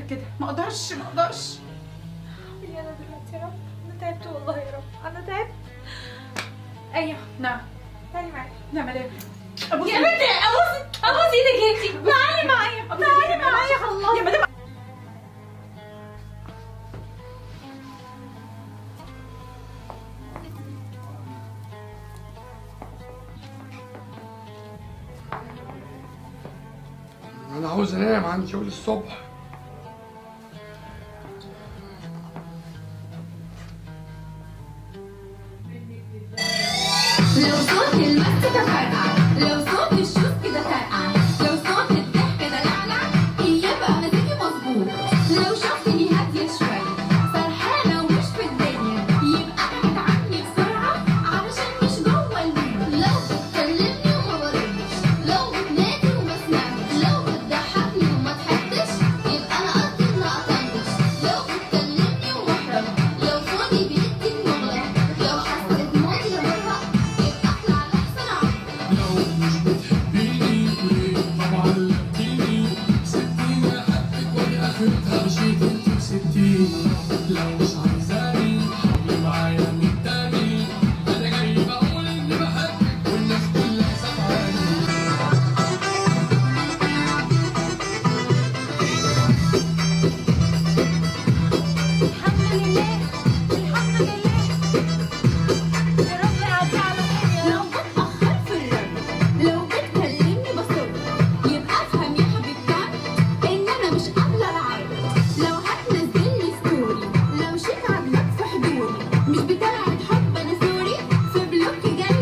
كده ما اقدرش ما اقدرش يا انا دلوقتي يا رب انا تعبت والله يا رب انا تعبت ايوه نعم تعالي معايا نعمل ايه ابوس يا بنتي ابوس ابوس ايدك انتي تعالي معايا تعالي معايا خلاص يا مدام انا عاوز انام عندي شغل الصبح لو صوت المزيكا فرقع لو صوت الشوز كده فرقع لو صوت الضحك ده لعلع يبقى مزاجي مظبوط لو شفتني هادية شوية فرحانة ومش في الدنيا يبقى ابعد عني بسرعة علشان مش جوه المود لو بتكلمني وما بردش لو بتنادي وما سمعتش لو بتضحكني وما ضحكتش يبقى انا قصدي اني اطنش لو بتكلمني ومحرج لو صوتي بيدي المغلق لو حسيت موتي بره يبقى احلى على احسن عقل لو مش بتحبيني وليه طبعا لمتيني سبتيني حقك ودي اخرتها مشيت انت وسبتيني لو مش عايزاني حاولي معايا من تاني انا جاي بقول اني بحبك والناس كلها سامعاني الحمد لله الحمد لله يا رب يعدي على خير يا لو بتأخر في الرد لو بتكلمني بصر يبقى افهم يا حبيب كعب ان انا مش قابلة العرض لو هتنزلني ستوري لو شيك عجبك في حضوري مش بتاعت حب انا سوري في بلوك جاي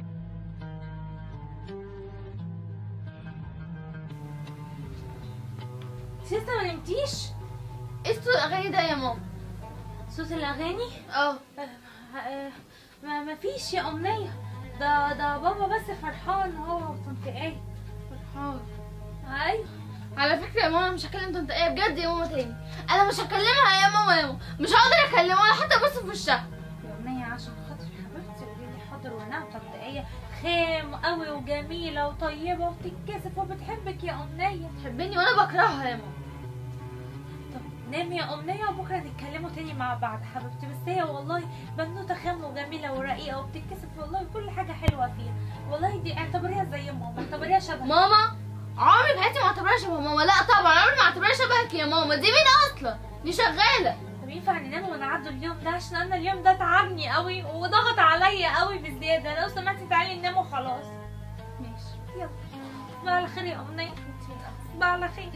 لسه ما نمتيش ايه صوت الاغاني ده يا ماما صوت الاغاني اه آه، ما ما فيش يا امنيه ده ده بابا بس فرحان هو وطنط ايه فرحان ايوه على فكرة يا ماما مش هكلم طنط ايه بجد يا ماما تاني انا مش هكلمها يا ماما يا ماما مش هقدر اكلمها ولا حتى ابص في وشها يا امنيه عشان خاطر حبيبتي قولي لي حاضر ونعم طنط ايه خام قوي وجميله وطيبه وبتتكسف وبتحبك يا امنيه تحبني وانا بكرهها يا ماما طب نامي يا امنيه وبكره نتكلموا تاني مع بعض حبيبتي بس هي والله بنوته خام وجميله ورقيقه وبتتكسف والله كل حاجه حلوه فيها والله دي اعتبريها زي ماما اعتبريها شبه ماما عمري في حياتي ما اعتبرها شبه ماما لا طبعا عمري ما اعتبرها شبهك يا ماما دي مين اصلا دي شغاله طب ينفع ننام ونعدوا اليوم ده عشان انا اليوم ده تعبني قوي وضغط عليا قوي بزياده لو سمحتي تعالي ننام وخلاص ماشي يلا تصبحي على خير يا امنيه تصبحي على خير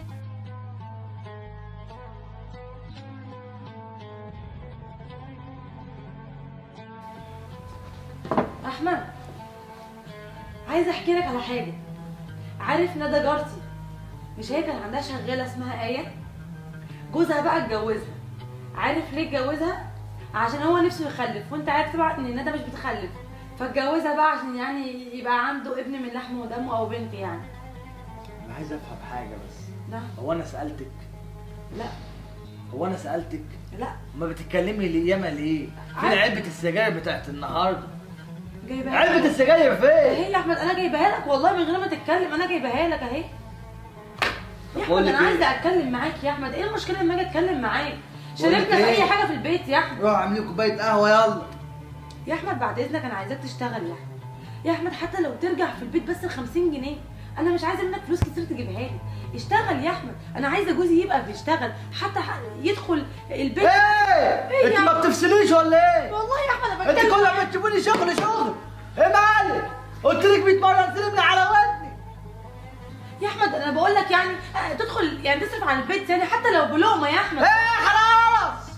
احمد عايزه احكي لك على حاجه عارف ندى جارتي مش هي كان عندها شغاله اسمها ايه جوزها بقى اتجوزها عارف ليه اتجوزها عشان هو نفسه يخلف وانت عارف طبعا ان ندى مش بتخلف فاتجوزها بقى عشان يعني يبقى عنده ابن من لحمه ودمه او بنت يعني انا عايز افهم حاجه بس لا هو انا سالتك لا هو انا سالتك لا ما بتتكلمي ليه ياما ليه فين عارف. علبه السجاير بتاعت النهارده جايبها علبه السجاير فين اهي يا احمد انا جايبها لك والله من غير ما تتكلم انا جايبها لك اهي يا احمد بقول لك انا إيه؟ عايزه اتكلم معاك يا احمد ايه المشكله لما اجي اتكلم معاك بقول لك شاركنا في إيه؟ اي حاجه في البيت يا احمد روح اعمل لي كوبايه قهوه يلا يا احمد بعد اذنك انا عايزاك تشتغل يا احمد يا احمد حتى لو ترجع في البيت بس ب 50 جنيه انا مش عايزه منك فلوس كتير تجيبها لي اشتغل يا احمد انا عايزه جوزي يبقى بيشتغل حتى ح- يدخل البيت ايه إيه انت يا ما عم؟ بتفصليش ولا ايه والله يا احمد انا انت بتكلم كل ما تجيبوني شغل شغل ايه مالك قلت لك 100 مره تسلمني على ودني يا احمد انا بقول لك يعني آه، تدخل يعني تصرف على البيت يعني حتى لو بلقمه يا احمد ايه خلاص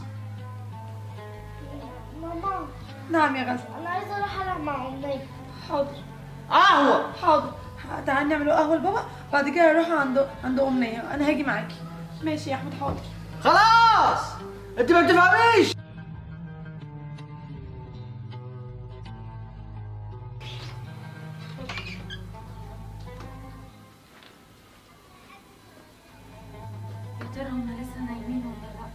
ماما نعم يا غزل انا عايزه اروح العب مع امنيه حاضر قهوه حاضر ه- تعالى نعمل قهوه لبابا بعد كده نروح عند عند امنيه انا هاجي معاكي ماشي يا احمد حاضر خلاص انت ما بتفهميش يا ترى هما لسه نايمين ولا لا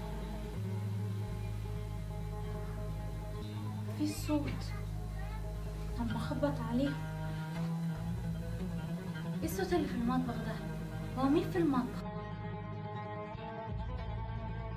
في صوت لما اخبط عليه ايه الصوت اللي في المطبخ ده هو مين في المطبخ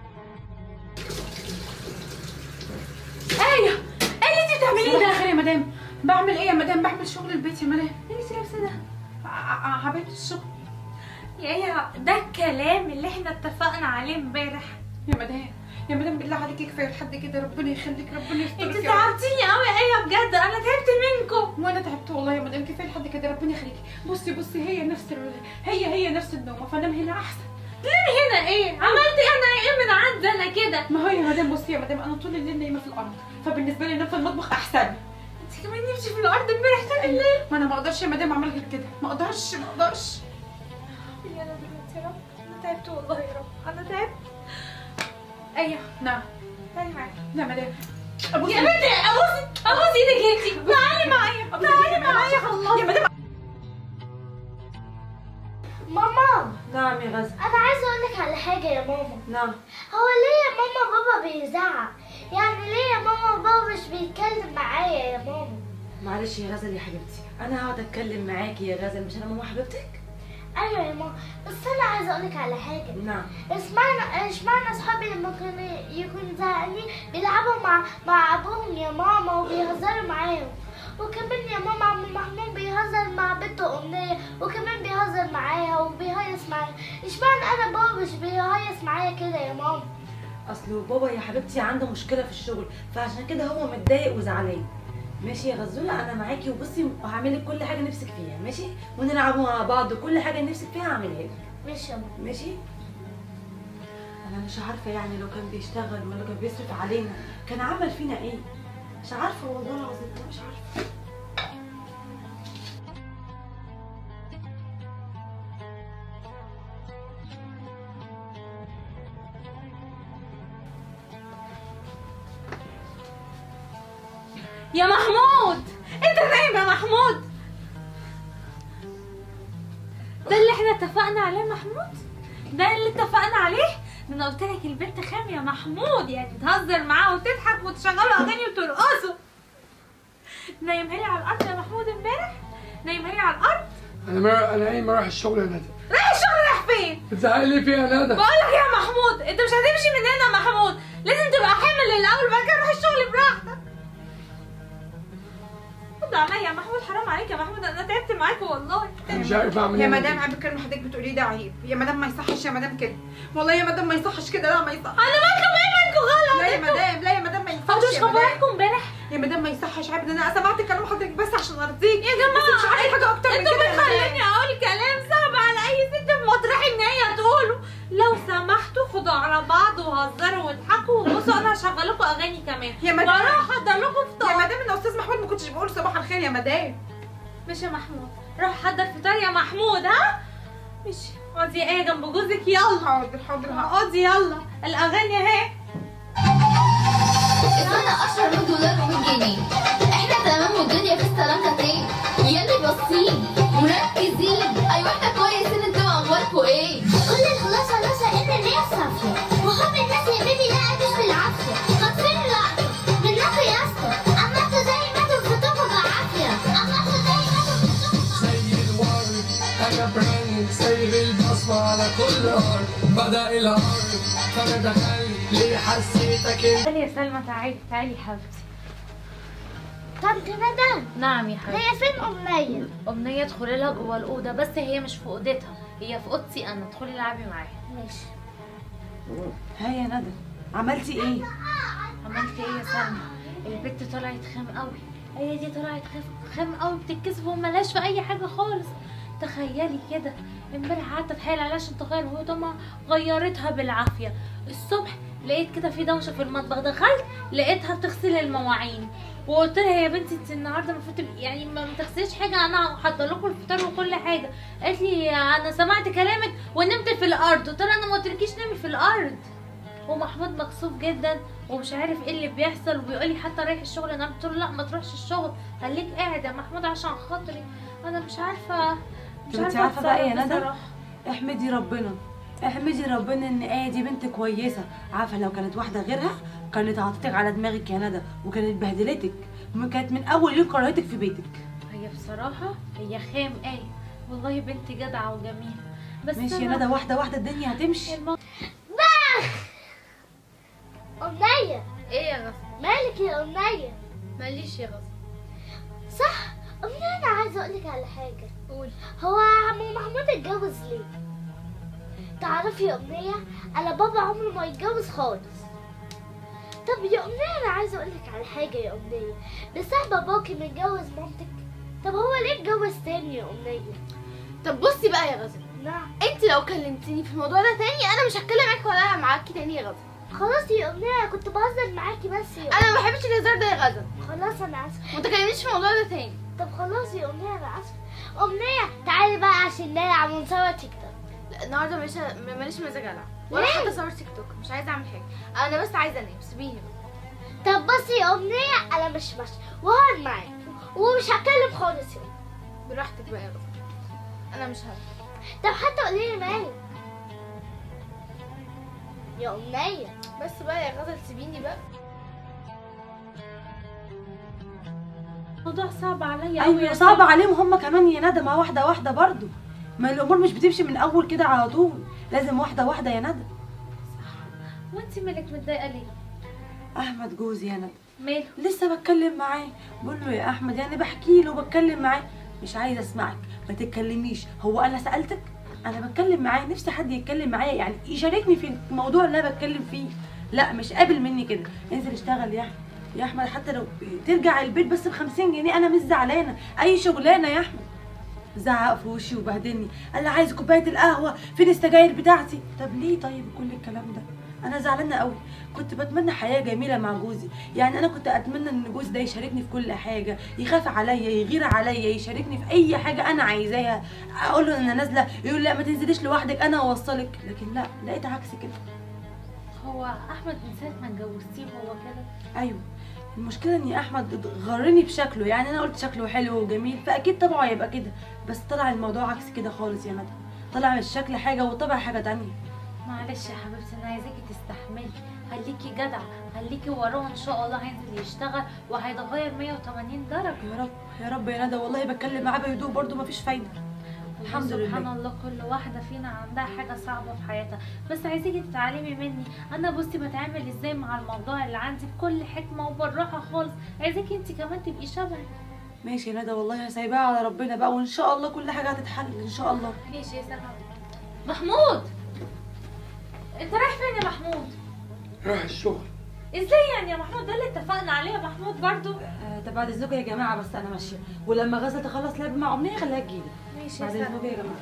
بعمل ايه يا مدام بعمل شغل البيت يا مدام ايه اللي لابسه ده ع- ع- عباية الشغل يا ايه ده الكلام اللي احنا اتفقنا عليه امبارح يا مدام يا مدام بالله عليكي كفايه لحد كده ربنا يخليك ربنا يسترك انت يا رب. تعبتيني قوي ايه بجد انا تعبت منكم وانا تعبت والله يا مدام كفايه لحد كده ربنا يخليكي بصي بصي هي نفس ال... هي هي نفس النومه فانام هنا احسن ليه هنا ايه عملت ايه انا ايه من عندي انا كده ما هو يا مدام بصي يا مدام انا طول الليل نايمه في الارض فبالنسبه لي انام في المطبخ احسن انت كمان نمشي في الارض امبارح طول الليل ما انا ما اقدرش يا مدام اعمل غير كده ما اقدرش ما اقدرش يا انا دلوقتي يا رب انا تعبت والله يا رب انا تعبت ايوه نعم تعالي معايا لا مدام ابوس يا بنتي ابوس ابوس ايدك انت تعالي معايا تعالي معايا خلاص يا مدام ماما نعم يا غزل انا عايزه اقول لك على حاجه يا ماما نعم هو ليه يا ماما بابا بيزعق يعني ليه يا ماما بابا مش بيتكلم معايا يا ماما معلش يا غزل يا حبيبتي انا هقعد اتكلم معاكي يا غزل مش انا ماما حبيبتك ايوه يا ماما بس انا عايزه اقول لك على حاجه نعم اسمعنا اشمعنى اصحابي لما كانوا يكونوا زهقانين بيلعبوا مع مع ابوهم يا ماما وبيهزروا معاهم وكمان يا ماما عم محمود بيهزر مع بنته امنيه وكمان بيهزر معاها وبيهيص معاها اشمعنى انا بابا مش بيهيص معايا كده يا ماما اصل بابا يا حبيبتي عنده مشكله في الشغل فعشان كده هو متضايق وزعلان ماشي يا غزوله انا معاكي وبصي هعمل لك كل حاجه نفسك فيها ماشي ونلعبوا مع بعض وكل حاجه نفسك فيها هعملها لك ماشي يا ماما ماشي انا مش عارفه يعني لو كان بيشتغل ولا كان بيصرف علينا كان عمل فينا ايه مش عارفه والله العظيم أنا مش عارفه يا محمود انت نايم يا محمود ده اللي احنا اتفقنا عليه يا محمود ده اللي اتفقنا عليه ده انا قلت لك البنت خام يا محمود يعني تهزر معاه وتضحك وتشغلوا اغاني وترقصوا نايمها لي على الارض يا محمود امبارح نايمها لي على الارض انا ما انا قايم رايح الشغل يا ندى رايح الشغل رايح فين بتزعقي ليه فيها يا ندى بقول لك يا محمود انت مش هتمشي من هنا يا محمود لازم تبقى حامل الاول بعد كده روح الشغل براحتك خد عليا يا محمود حرام عليك يا محمود انا تعبت معاك والله انا مش عارف اعمل يا ايه مدام عيب الكلمه حضرتك بتقولي ده عيب يا مدام ما يصحش يا مدام كده والله يا مدام ما يصحش كده لا ما يصحش انا مالكم ايه مالكم غلط لا يا مدام لا يا مدام ما انتوا ينفعش مش يا مدام خبركم امبارح يا مدام ما يصحش عيب ده انا سمعت كلام حضرتك بس عشان ارضيك يا جماعه بس مش عايزه حاجه اكتر من انتوا كده يا مدام. بتخليني اقول كلام صعب على اي ست في مطرح ان هي تقوله لو سمحتوا خدوا على بعض وهزروا واضحكوا وبصوا انا هشغل لكم اغاني كمان يا مدام. واروح احضر لكم يا فطار مدام ان استاذ محمود ما كنتش بقول صباح الخير يا مدام مش يا محمود روح حضر فطار يا محمود ها ماشي اقعدي ايه جنب جوزك يلا حاضر حاضر حاضر. اقعدي يلا الاغاني اهي السنة أشهر من دولار و100 جنيه احنا تمام والدنيا في السلام كتير يلي باصين مركزين ايوه احنا كويسين انتوا اخباركوا ايه؟ كل الخلاصه خلاصه ان الناس صافيه وهم الناس يا بيبي لا مش بالعافيه خاطفين اللقطه منكم يا اسطى اما انتوا زي ما انتوا بتطبخوا بالعافيه اما انتوا زي ما انتوا بتطبخوا زي الورد انا براند سايب البصمة على كل ارض بدأ العرض فانا دخلت ليه حسيتك انت تعالي يا سلمى تعالي تعالي يا حبيبتي طنط ندى نعم يا حبيبتي هي فين امنيه امنيه ادخلي لها جوه الاوضه بس هي مش في اوضتها هي في اوضتي انا ادخلي العبي معايا ماشي ها يا ندى عملتي ايه عملت ايه يا سلمى البت طلعت خام قوي هي دي طلعت خام خام قوي بتتكسف وملهاش في اي حاجه خالص تخيلي كده امبارح قعدت اتحايل عليها عشان تغير هدومها غيرتها بالعافيه الصبح لقيت كده في دوشه في المطبخ دخلت لقيتها بتغسل المواعين وقلت لها يا بنتي انت النهارده المفروض تبقي يعني ما بتغسليش حاجه انا هحضر لكم الفطار وكل حاجه قالت لي انا سمعت كلامك ونمت في الارض قلت لها انا ما قلتلكيش نامي في الارض ومحمود مكسوف جدا ومش عارف ايه اللي بيحصل وبيقول لي حتى رايح الشغل انا قلت له لا ما تروحش الشغل خليك قاعد يا محمود عشان خاطري انا مش عارفه مش طب انت عارفة بقى ايه يا أتصرف ندى؟ بصراحة. احمدي ربنا احمدي ربنا ان ايه دي بنت كويسه عارفه لو كانت واحده غيرها كانت عطتك على دماغك يا ندى وكانت بهدلتك وكانت من اول يوم كرهتك في بيتك هي بصراحه هي خام ايه والله بنت جدعه وجميله بس ماشي أنا- يا ندى واحده واحده الدنيا هتمشي المو- امنيه ايه يا غصب مالك يا امنيه ماليش يا غصب صح أمنية أنا عايزة أقولك على حاجة قول هو عمو محمود اتجوز ليه؟ تعرفي يا أمنية أنا بابا عمره ما يتجوز خالص طب يا أمنية أنا عايزة أقولك على حاجة يا أمنية بس باباكي متجوز مامتك طب هو ليه اتجوز تاني يا أمنية؟ طب بصي بقى يا غزل نعم انت لو كلمتيني في الموضوع ده تاني انا مش هتكلم معاكي ولا ألعب معاكي تاني يا غزل خلاص يا أمنية أنا كنت بهزر معاكي بس يا انا ما بحبش الهزار ده يا غزل خلاص أنا آسفة وما تكلمنيش في الموضوع ده تاني طب خلاص يا أمنية أنا آسفة أمنية تعالي بقى عشان نلعب ونصور تيك توك لا النهارده ماليش ماليش مزاج العب ولا ليه؟ حتى صور تيك توك مش عايزه اعمل حاجه انا بس عايزه انام سيبيني بقى. طب بصي يا أمنية أنا مش ماشية وهقعد معاك ومش هتكلم خالص يا أمنية. براحتك بقى يا غزل انا مش هلعب طب حتى قولي لي مالك يا أمنية بس بقى يا غزل سيبيني بقى الموضوع صعب عليا قوي ايوه صعب عليهم هم كمان يا ندى ما واحده واحده برضو ما الامور مش بتمشي من اول كده على طول لازم واحده واحده يا ندى وانت مالك متضايقه ليه احمد جوزي يا ندى ماله لسه بتكلم معاه بقول له يا احمد يعني بحكي له وبتكلم معاه مش عايزه اسمعك ما تتكلميش هو انا سالتك انا بتكلم معاه نفسي حد يتكلم معايا يعني يشاركني في الموضوع اللي انا بتكلم فيه لا مش قابل مني كده انزل اشتغل يا احمد يا احمد حتى لو ترجع البيت بس ب 50 جنيه انا مش زعلانه اي شغلانه يا احمد زعق في وشي وبهدلني قال لي عايز كوبايه القهوه فين السجاير بتاعتي طب ليه طيب كل الكلام ده انا زعلانه قوي كنت بتمنى حياه جميله مع جوزي يعني انا كنت اتمنى ان جوزي ده يشاركني في كل حاجه يخاف عليا يغير عليا يشاركني في اي حاجه انا عايزاها اقول له انا نازله يقول لا ما تنزليش لوحدك انا اوصلك لكن لا لقيت عكس كده هو احمد من ساعه ما اتجوزتيه هو كده ايوه المشكله ان احمد غرني بشكله يعني انا قلت شكله حلو وجميل فاكيد طبعه هيبقى كده بس طلع الموضوع عكس كده خالص يا ندى طلع الشكل حاجه والطبع حاجه تانية معلش يا حبيبتي انا عايزاكي تستحملي خليكي جدعه خليكي وراه ان شاء الله هينزل يشتغل وهيتغير 180 درجه يا رب يا رب يا ندى والله بتكلم معاه بهدوء برضه مفيش فايده الحمد سبحان لله الله كل واحدة فينا عندها حاجة صعبة في حياتها بس عايزاكي تتعلمي مني أنا بصي بتعامل ازاي مع الموضوع اللي عندي بكل حكمة وبالراحة خالص عايزاكي انت كمان تبقي شبهي ماشي يا ندى والله هسيبها على ربنا بقى وان شاء الله كل حاجه هتتحل ان شاء الله ماشي يا سلام محمود انت رايح فين يا محمود رايح الشغل ازاي يعني يا محمود ده اللي اتفقنا عليه يا محمود برضو آه طب بعد اذنكم يا جماعه بس انا ماشيه ولما غزه تخلص لعب مع امنيه خليها تجيلي ماشي يا بعد سلام اذنكم يا جماعه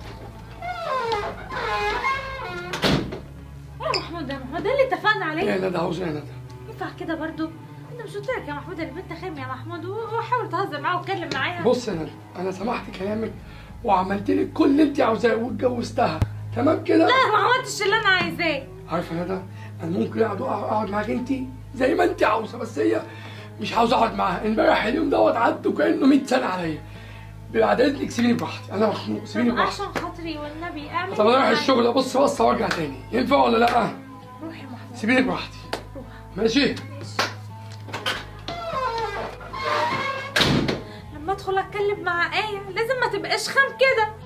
يا محمود يا محمود ده اللي اتفقنا عليه يا ندى عاوز ايه يا ندى ينفع كده برضو انا مش قلت لك يا محمود البنت خام يا محمود وحاول تهزر معاها واتكلم معاها بص يا ندى انا سمعت كلامك وعملت لك كل اللي انت عاوزاه واتجوزتها تمام كده لا ما عملتش اللي انا عايزاه عارفه يا ندى انا ممكن اقعد اقعد معاك انت زي ما انت عاوزه بس هي مش عاوز اقعد معاها امبارح اليوم دوت عدوا كانه 100 سنه عليا بعد اذنك سيبيني براحتي انا مخنوق سيبيني طب براحتي عشان خاطري والنبي اعمل طب انا رايح معايا. الشغل ابص بصه وارجع تاني ينفع ولا لا روح يا محمود سيبيني براحتي روح ماشي لما ادخل اتكلم مع ايه لازم ما تبقاش خام كده